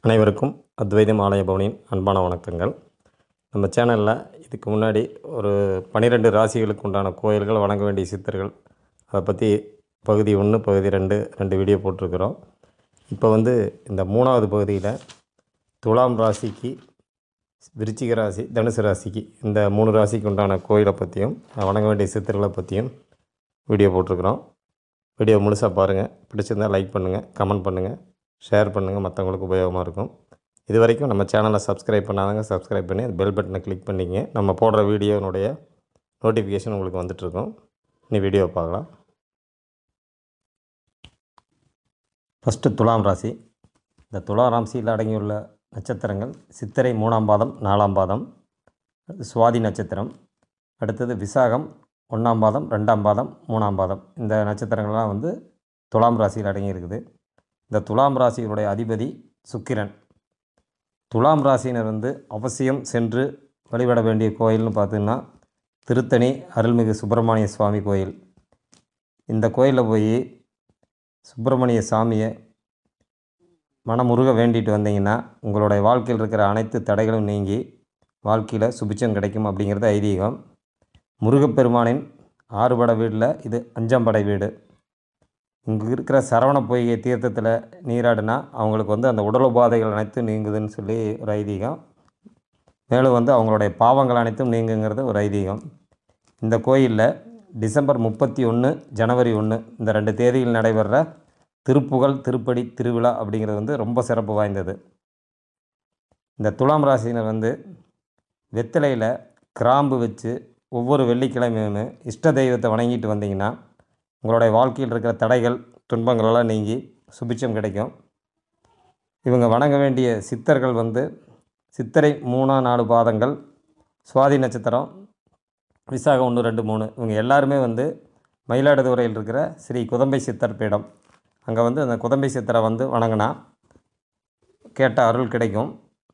அனைவருக்கும் அத்வைதம் ஆலய பவனின் அன்பான வணக்கங்கள் நம்ம சேனலில் இதுக்கு முன்னாடி ஒரு பன்னிரெண்டு ராசிகளுக்கு உண்டான கோயில்கள் வணங்க வேண்டிய சித்தர்கள் அதை பற்றி பகுதி ஒன்று பகுதி ரெண்டு ரெண்டு வீடியோ போட்டிருக்கிறோம் இப்போ வந்து இந்த மூணாவது பகுதியில் துலாம் ராசிக்கு விருச்சிக ராசி தனுசு ராசிக்கு இந்த மூணு ராசிக்கு உண்டான கோயிலை பற்றியும் வணங்க வேண்டிய சித்தர்களை பற்றியும் வீடியோ போட்டிருக்கிறோம் வீடியோ முழுசாக பாருங்கள் பிடிச்சிருந்தால் லைக் பண்ணுங்கள் கமெண்ட் பண்ணுங்கள் ஷேர் பண்ணுங்கள் மற்றவங்களுக்கு உபயோகமாக இருக்கும் இது வரைக்கும் நம்ம சேனலை சப்ஸ்கிரைப் பண்ணாதவங்க சப்ஸ்கிரைப் பண்ணி அந்த பெல் பட்டனை கிளிக் பண்ணிங்க நம்ம போடுற வீடியோனுடைய நோட்டிஃபிகேஷன் உங்களுக்கு வந்துட்டுருக்கும் நீ வீடியோ பார்க்கலாம் ஃபஸ்ட்டு துலாம் ராசி இந்த துலாம் ராசியில் அடங்கியுள்ள நட்சத்திரங்கள் சித்திரை மூணாம் பாதம் நாலாம் பாதம் அடுத்து சுவாதி நட்சத்திரம் அடுத்தது விசாகம் ஒன்றாம் பாதம் ரெண்டாம் பாதம் மூணாம் பாதம் இந்த நட்சத்திரங்கள்லாம் வந்து துலாம் ராசியில் அடங்கியிருக்குது இந்த துலாம் ராசியினுடைய அதிபதி சுக்கிரன் துலாம் ராசியினர் வந்து அவசியம் சென்று வழிபட வேண்டிய கோயில்னு பார்த்தீங்கன்னா திருத்தணி அருள்மிகு சுப்பிரமணிய சுவாமி கோயில் இந்த கோயிலில் போய் சுப்பிரமணிய சாமியை மனமுருக வேண்டிட்டு வந்தீங்கன்னா உங்களுடைய வாழ்க்கையில் இருக்கிற அனைத்து தடைகளும் நீங்கி வாழ்க்கையில் சுபிச்சம் கிடைக்கும் அப்படிங்கிறது ஐதீகம் முருகப்பெருமானின் ஆறுபட வீடில் இது அஞ்சாம் படை வீடு இங்கே இருக்கிற சரவண பொய்கை தீர்த்தத்தில் நீராடினா அவங்களுக்கு வந்து அந்த உடல் உபாதைகள் அனைத்தும் நீங்குதுன்னு சொல்லி ஒரு ஐதீகம் மேலும் வந்து அவங்களுடைய பாவங்கள் அனைத்தும் நீங்குங்கிறது ஒரு ஐதீகம் இந்த கோயிலில் டிசம்பர் முப்பத்தி ஒன்று ஜனவரி ஒன்று இந்த ரெண்டு தேதியில் நடைபெற திருப்புகழ் திருப்படி திருவிழா அப்படிங்கிறது வந்து ரொம்ப சிறப்பு வாய்ந்தது இந்த துலாம் ராசியினர் வந்து வெத்தலையில் கிராம்பு வச்சு ஒவ்வொரு வெள்ளிக்கிழமையுமே இஷ்ட தெய்வத்தை வணங்கிட்டு வந்தீங்கன்னா உங்களுடைய வாழ்க்கையில் இருக்கிற தடைகள் துன்பங்களெல்லாம் நீங்கி சுபிச்சம் கிடைக்கும் இவங்க வணங்க வேண்டிய சித்தர்கள் வந்து சித்திரை மூணா நாலு பாதங்கள் சுவாதி நட்சத்திரம் விசாகம் ஒன்று ரெண்டு மூணு இவங்க எல்லாருமே வந்து மயிலாடுதுறையில் இருக்கிற ஸ்ரீ குதம்பை சித்தர் பீடம் அங்கே வந்து அந்த குதம்பை சித்தரை வந்து வணங்கினா கேட்ட அருள் கிடைக்கும்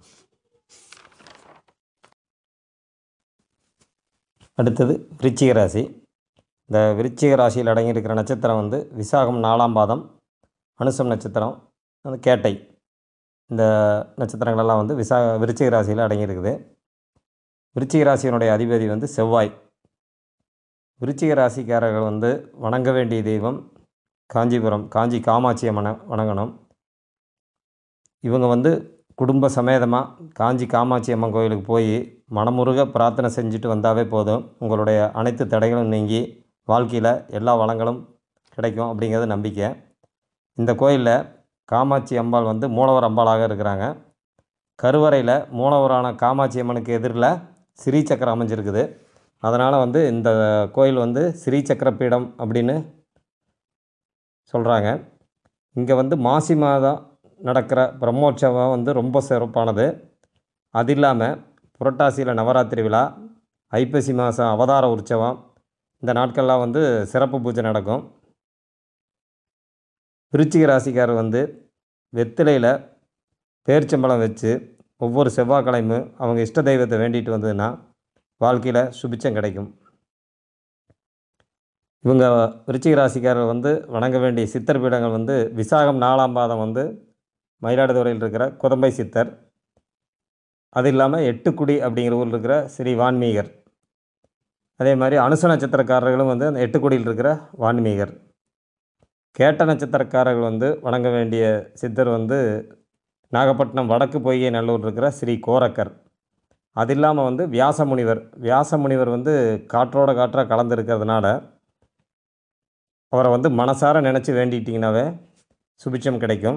அடுத்தது விருச்சிக ராசி இந்த விருச்சிக ராசியில் அடங்கியிருக்கிற நட்சத்திரம் வந்து விசாகம் நாலாம் பாதம் அனுசம் நட்சத்திரம் அந்த கேட்டை இந்த நட்சத்திரங்களெல்லாம் வந்து விசா விருச்சிக ராசியில் அடங்கியிருக்குது விருச்சிக ராசியினுடைய அதிபதி வந்து செவ்வாய் விருச்சிக ராசிக்காரர்கள் வந்து வணங்க வேண்டிய தெய்வம் காஞ்சிபுரம் காஞ்சி காமாட்சி அம்மனை வணங்கணும் இவங்க வந்து குடும்ப சமேதமாக காஞ்சி காமாட்சி அம்மன் கோயிலுக்கு போய் மனமுருக பிரார்த்தனை செஞ்சுட்டு வந்தாவே போதும் உங்களுடைய அனைத்து தடைகளும் நீங்கி வாழ்க்கையில் எல்லா வளங்களும் கிடைக்கும் அப்படிங்கிறது நம்பிக்கை இந்த கோயிலில் காமாட்சி அம்பாள் வந்து மூலவர் அம்பாளாக இருக்கிறாங்க கருவறையில் மூலவரான காமாட்சி அம்மனுக்கு எதிரில் ஸ்ரீ சக்கரம் அமைஞ்சிருக்குது அதனால் வந்து இந்த கோயில் வந்து ஸ்ரீ சக்கர பீடம் அப்படின்னு சொல்கிறாங்க இங்கே வந்து மாசி மாதம் நடக்கிற பிரம்மோற்சவம் வந்து ரொம்ப சிறப்பானது அது இல்லாமல் புரட்டாசியில் நவராத்திரி விழா ஐப்பசி மாதம் அவதார உற்சவம் இந்த நாட்கள்லாம் வந்து சிறப்பு பூஜை நடக்கும் விருச்சிக ராசிக்காரர் வந்து வெத்திலையில் பேர்ச்சம்பழம் வச்சு ஒவ்வொரு செவ்வாய்க்கிழமையும் அவங்க இஷ்ட தெய்வத்தை வேண்டிட்டு வந்ததுன்னா வாழ்க்கையில் சுபிச்சம் கிடைக்கும் இவங்க விருச்சிக ராசிக்காரர் வந்து வணங்க வேண்டிய சித்தர் பீடங்கள் வந்து விசாகம் நாலாம் பாதம் வந்து மயிலாடுதுறையில் இருக்கிற குதம்பை சித்தர் அது இல்லாமல் எட்டுக்குடி அப்படிங்கிற ஊரில் இருக்கிற ஸ்ரீ வான்மீகர் அதே மாதிரி அனுச நட்சத்திரக்காரர்களும் வந்து அந்த எட்டுக்குடியில் இருக்கிற வான்மீகர் கேட்ட நட்சத்திரக்காரர்கள் வந்து வணங்க வேண்டிய சித்தர் வந்து நாகப்பட்டினம் வடக்கு பொய்கை நல்லூர் இருக்கிற ஸ்ரீ கோரக்கர் அது இல்லாமல் வந்து வியாசமுனிவர் வியாசமுனிவர் வந்து காற்றோட காற்றாக கலந்துருக்கிறதுனால அவரை வந்து மனசார நினச்சி வேண்டிட்டிங்கனாவே சுபிச்சம் கிடைக்கும்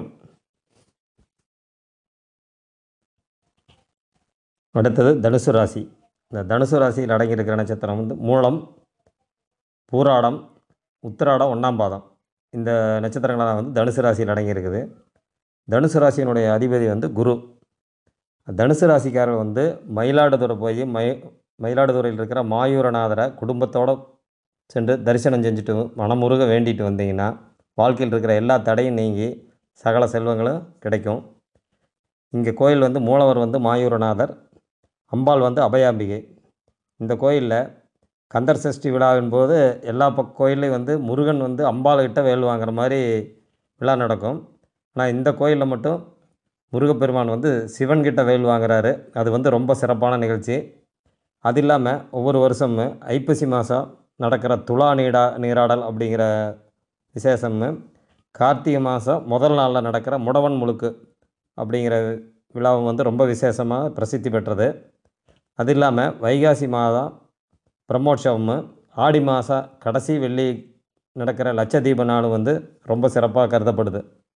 அடுத்தது தனுசு ராசி இந்த தனுசு ராசியில் அடங்கியிருக்கிற நட்சத்திரம் வந்து மூலம் பூராடம் உத்திராடம் ஒன்றாம் பாதம் இந்த நட்சத்திரங்களாக வந்து தனுசு ராசியில் அடங்கியிருக்குது தனுசு ராசியினுடைய அதிபதி வந்து குரு தனுசு ராசிக்காரர் வந்து மயிலாடுதுறை போய் மயி மயிலாடுதுறையில் இருக்கிற மாயூரநாதரை குடும்பத்தோடு சென்று தரிசனம் செஞ்சுட்டு மனமுருக வேண்டிட்டு வந்தீங்கன்னா வாழ்க்கையில் இருக்கிற எல்லா தடையும் நீங்கி சகல செல்வங்களும் கிடைக்கும் இங்கே கோயில் வந்து மூலவர் வந்து மாயூரநாதர் அம்பாள் வந்து அபயாம்பிகை இந்த கோயிலில் கந்தர் சஷ்டி விழாவின் போது எல்லா பக் கோயில்லையும் வந்து முருகன் வந்து அம்பாள்கிட்ட வேல் வாங்குற மாதிரி விழா நடக்கும் ஆனால் இந்த கோயிலில் மட்டும் முருகப்பெருமான் வந்து சிவன்கிட்ட வேல் வாங்குறாரு அது வந்து ரொம்ப சிறப்பான நிகழ்ச்சி அது இல்லாமல் ஒவ்வொரு வருஷமும் ஐப்பசி மாதம் நடக்கிற துலா நீடா நீராடல் அப்படிங்கிற விசேஷமு கார்த்திகை மாதம் முதல் நாளில் நடக்கிற முடவன் முழுக்கு அப்படிங்கிற விழாவும் வந்து ரொம்ப விசேஷமாக பிரசித்தி பெற்றது அது இல்லாமல் வைகாசி மாதம் பிரம்மோற்சவமும் ஆடி மாதம் கடைசி வெள்ளி நடக்கிற லட்சதீப நாளும் வந்து ரொம்ப சிறப்பாக கருதப்படுது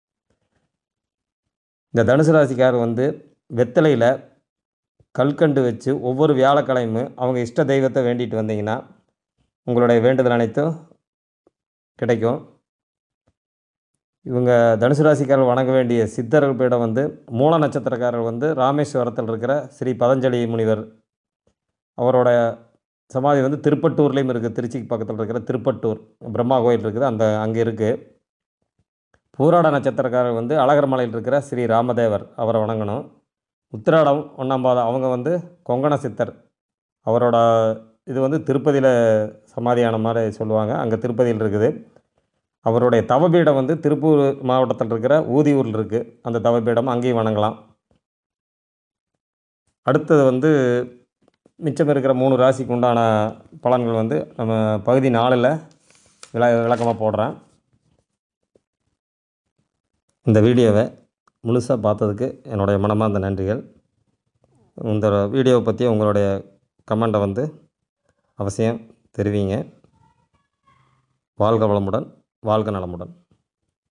இந்த தனுசு ராசிக்காரர் வந்து வெத்தலையில் கல்கண்டு வச்சு ஒவ்வொரு வியாழக்கிழமையும் அவங்க இஷ்ட தெய்வத்தை வேண்டிட்டு வந்தீங்கன்னா உங்களுடைய வேண்டுதல் அனைத்தும் கிடைக்கும் இவங்க தனுசு ராசிக்காரர் வணங்க வேண்டிய சித்தர்கள் பீடம் வந்து மூல நட்சத்திரக்காரர் வந்து ராமேஸ்வரத்தில் இருக்கிற ஸ்ரீ பதஞ்சலி முனிவர் அவரோட சமாதி வந்து திருப்பட்டூர்லேயும் இருக்குது திருச்சிக்கு பக்கத்தில் இருக்கிற திருப்பட்டூர் பிரம்மா கோயில் இருக்குது அந்த அங்கே இருக்குது பூராட நட்சத்திரக்காரர் வந்து அழகர் மலையில் இருக்கிற ஸ்ரீ ராமதேவர் அவரை வணங்கணும் உத்திராடம் ஒன்றாம் பாதம் அவங்க வந்து கொங்கண சித்தர் அவரோட இது வந்து திருப்பதியில் சமாதியான மாதிரி சொல்லுவாங்க அங்கே திருப்பதியில் இருக்குது அவருடைய தவபீடம் வந்து திருப்பூர் மாவட்டத்தில் இருக்கிற ஊதியூரில் இருக்குது அந்த தவபீடம் அங்கேயும் வணங்கலாம் அடுத்தது வந்து மிச்சம் இருக்கிற மூணு ராசிக்கு உண்டான பலன்கள் வந்து நம்ம பகுதி நாலில் விள விளக்கமாக போடுறேன் இந்த வீடியோவை முழுசாக பார்த்ததுக்கு என்னுடைய மனமார்ந்த நன்றிகள் இந்த வீடியோவை பற்றி உங்களுடைய கமெண்ட்டை வந்து அவசியம் தெரிவிங்க வாழ்க வளமுடன் வாழ்க நலமுடன்